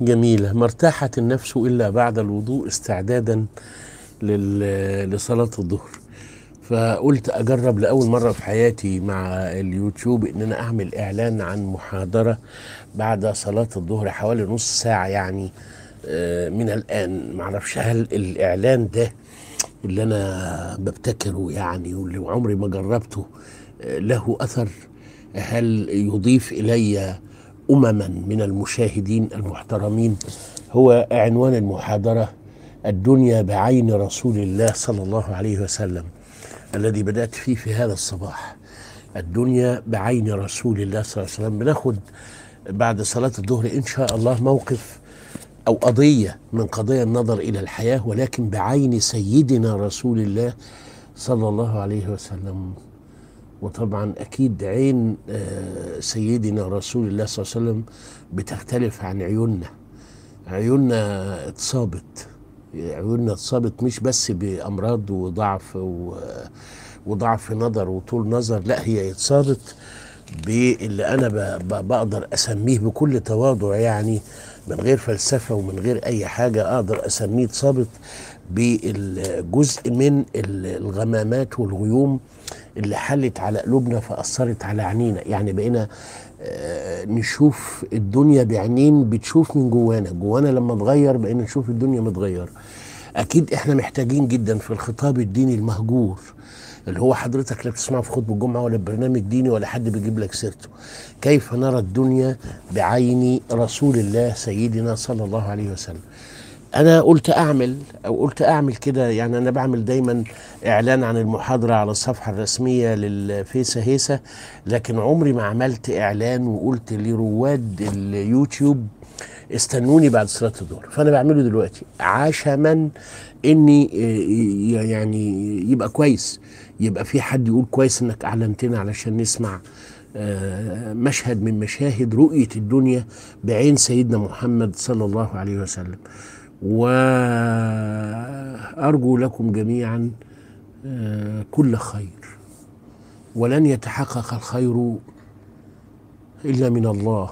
جميلة ما ارتاحت النفس إلا بعد الوضوء استعدادا لل- لصلاة الظهر فقلت أجرب لأول مرة في حياتي مع اليوتيوب إن أنا أعمل إعلان عن محاضرة بعد صلاة الظهر حوالي نص ساعة يعني آه، من الآن معرفش هل الإعلان ده اللي أنا ببتكره يعني واللي عمري ما جربته آه، له أثر هل يضيف إلي أمما من المشاهدين المحترمين هو عنوان المحاضرة الدنيا بعين رسول الله صلى الله عليه وسلم الذي بدأت فيه في هذا الصباح الدنيا بعين رسول الله صلى الله عليه وسلم بناخد بعد صلاة الظهر إن شاء الله موقف أو قضية من قضايا النظر إلى الحياة ولكن بعين سيدنا رسول الله صلى الله عليه وسلم وطبعا أكيد عين آه، سيدنا رسول الله صلى الله عليه وسلم بتختلف عن عيوننا عيوننا اتصابت عيوننا اتصابت مش بس بأمراض وضعف و وضعف نظر وطول نظر لا هي اتصابت باللي انا ب- ب- بقدر اسميه بكل تواضع يعني من غير فلسفه ومن غير اي حاجه اقدر اسميه اتصابت بالجزء من ال- الغمامات والغيوم اللي حلت على قلوبنا فاثرت على عينينا يعني بقينا آه، نشوف الدنيا بعينين بتشوف من جوانا جوانا لما اتغير بقينا نشوف الدنيا متغير اكيد احنا محتاجين جدا في الخطاب الديني المهجور اللي هو حضرتك لا بتسمعه في خطبه الجمعه ولا برنامج ديني ولا حد بيجيب لك سيرته كيف نرى الدنيا بعين رسول الله سيدنا صلى الله عليه وسلم انا قلت اعمل او قلت اعمل كده يعني انا بعمل دايما اعلان عن المحاضره على الصفحه الرسميه للفيسا هيسا لكن عمري ما عملت اعلان وقلت لرواد اليوتيوب استنوني بعد صلاه الظهر فانا بعمله دلوقتي عشما اني آه، يعني يبقى كويس يبقى في حد يقول كويس انك اعلنتنا علشان نسمع آه، مشهد من مشاهد رؤيه الدنيا بعين سيدنا محمد صلى الله عليه وسلم وارجو لكم جميعا آه، كل خير ولن يتحقق الخير الا من الله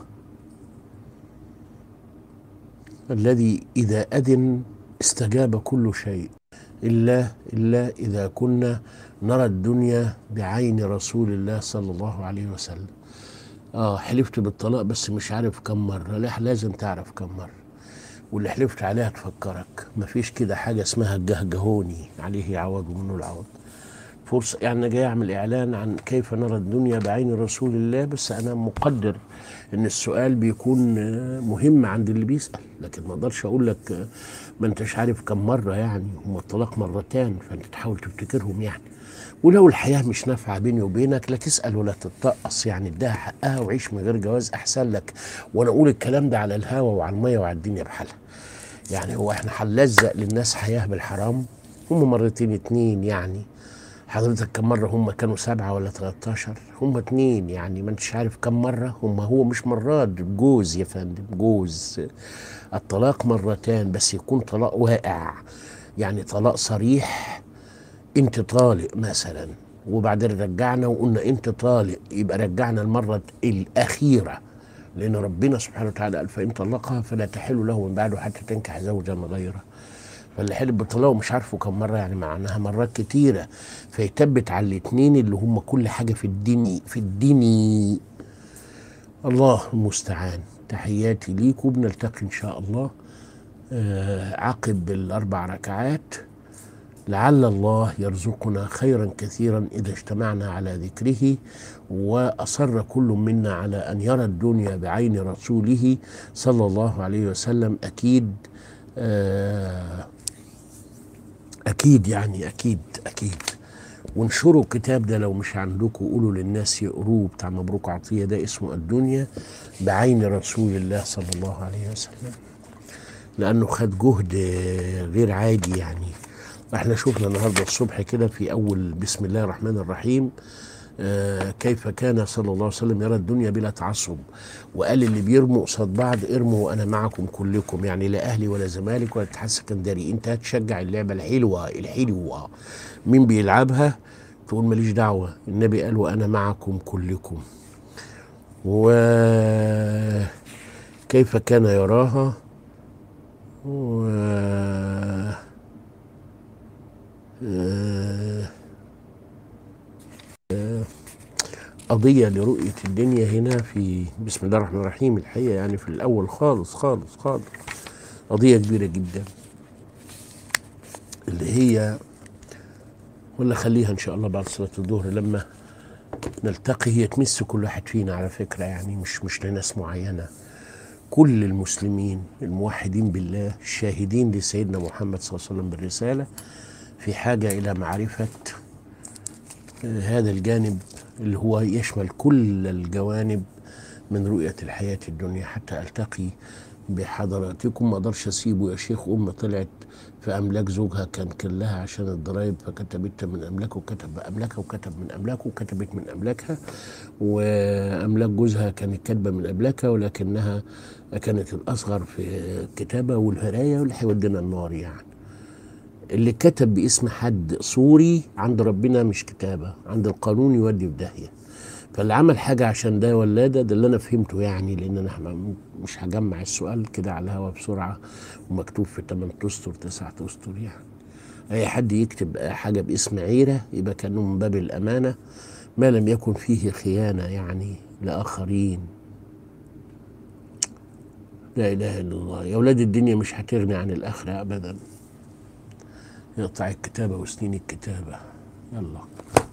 الذي اذا اذن استجاب كل شيء الا الا اذا كنا نرى الدنيا بعين رسول الله صلى الله عليه وسلم اه حلفت بالطلاق بس مش عارف كم مره لا لازم تعرف كم مره واللي حلفت عليها تفكرك مفيش كده حاجه اسمها الجهجهوني عليه يعوض ومنه العوض فرصه يعني انا جاي اعمل اعلان عن كيف نرى الدنيا بعين رسول الله بس انا مقدر ان السؤال بيكون آه، مهم عند اللي بيسال لكن ما اقدرش اقول لك آه، ما انتش عارف كم مره يعني هم الطلاق مرتان فانت تحاول تفتكرهم يعني ولو الحياه مش نافعه بيني وبينك لا تسال ولا تتطقص يعني اديها حقها وعيش من غير جواز احسن لك وانا اقول الكلام ده على الهوا وعلى الميه وعلى الدنيا بحالها يعني هو احنا هنلزق للناس حياه بالحرام هم مرتين اتنين يعني حضرتك كم مرة هم كانوا سبعة ولا 13 هم اتنين يعني ما انتش عارف كم مرة هم هو مش مرات جوز يا فندم جوز الطلاق مرتان بس يكون طلاق واقع يعني طلاق صريح انت طالق مثلا وبعدين رجعنا وقلنا انت طالق يبقى رجعنا المرة الأخيرة لأن ربنا سبحانه وتعالى قال فإن طلقها فلا تحل له من بعده حتى تنكح زوجا غيره فاللي حلف بالطلاق ومش عارفه كم مره يعني معناها مرات كتيره فيثبت على الاثنين اللي هم كل حاجه في الدين في الدين الله المستعان تحياتي ليكم بنلتقي ان شاء الله آه، عقب الاربع ركعات لعل الله يرزقنا خيرا كثيرا اذا اجتمعنا على ذكره واصر كل منا على ان يرى الدنيا بعين رسوله صلى الله عليه وسلم اكيد آه اكيد يعني اكيد اكيد وانشروا الكتاب ده لو مش عندكم قولوا للناس يقروه بتاع مبروك عطيه ده اسمه الدنيا بعين رسول الله صلى الله عليه وسلم لانه خد جهد آه، غير عادي يعني احنا شفنا النهارده الصبح كده في اول بسم الله الرحمن الرحيم آه، كيف كان صلى الله عليه وسلم يرى الدنيا بلا تعصب وقال اللي بيرموا قصاد بعض ارموا وانا معكم كلكم يعني لا اهلي ولا زمالك ولا اتحاد سكندري انت هتشجع اللعبه الحلوه الحلوه مين بيلعبها تقول ماليش دعوه النبي قال وانا معكم كلكم وكيف كان يراها و آه، آه، قضية لرؤية الدنيا هنا في بسم الله الرحمن الرحيم الحقيقة يعني في الأول خالص خالص خالص قضية كبيرة جدا اللي هي ولا خليها إن شاء الله بعد صلاة الظهر لما نلتقي هي تمس كل واحد فينا على فكرة يعني مش مش لناس معينة كل المسلمين الموحدين بالله الشاهدين لسيدنا محمد صلى الله عليه وسلم بالرسالة في حاجة إلى معرفة آه، هذا الجانب اللي هو يشمل كل الجوانب من رؤية الحياة الدنيا حتى ألتقي بحضراتكم ما أقدرش أسيبه يا شيخ أم طلعت في أملاك زوجها كان كلها عشان الضرايب فكتبت من أملاكه وكتب أملاكها وكتب من أملاكه وكتبت من أملاكها وأملاك جوزها كانت كاتبة من أملاكها ولكنها كانت الأصغر في الكتابة والهراية واللي هيودينا النار يعني اللي كتب باسم حد سوري عند ربنا مش كتابة عند القانون يودي في داهية فاللي عمل حاجة عشان ده ولا ده ده اللي أنا فهمته يعني لأن أنا م- مش هجمع السؤال كده على الهوا بسرعة ومكتوب في 8 أسطر 9 أسطر يعني أي حد يكتب حاجة باسم عيرة يبقى كأنه من باب الأمانة ما لم يكن فيه خيانة يعني لآخرين لا إله إلا الله يا أولاد الدنيا مش هتغني عن الآخرة أبدا يقطع الكتابة وسنين الكتابة يلا